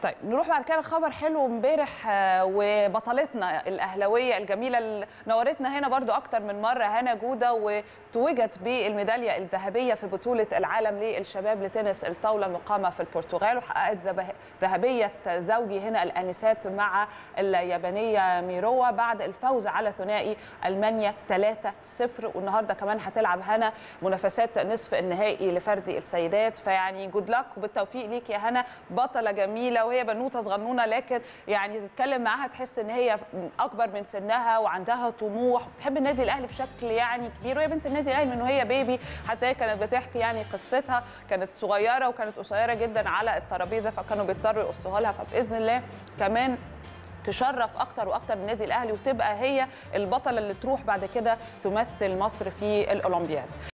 طيب نروح بعد كده خبر حلو امبارح آه، وبطلتنا الاهلاويه الجميله اللي نورتنا هنا برضو اكتر من مره هنا جوده وتوجت بالميداليه الذهبيه في بطوله العالم للشباب لتنس الطاوله مقامه في البرتغال وحققت ذبه- ذهبيه زوجي هنا الانسات مع اليابانيه ميروا بعد الفوز على ثنائي المانيا 3-0 والنهارده كمان هتلعب هنا منافسات نصف النهائي لفردي السيدات فيعني جود لك وبالتوفيق ليك يا هنا بطله جميله وهي بنوته صغنونه لكن يعني تتكلم معاها تحس ان هي اكبر من سنها وعندها طموح وبتحب النادي الاهلي بشكل يعني كبير وهي بنت النادي الاهلي من وهي بيبي حتى هي كانت بتحكي يعني قصتها كانت صغيره وكانت قصيره جدا على الترابيزه فكانوا بيضطروا يقصوها لها فباذن الله كمان تشرف اكتر واكتر النادي الاهلي وتبقى هي البطله اللي تروح بعد كده تمثل مصر في الاولمبياد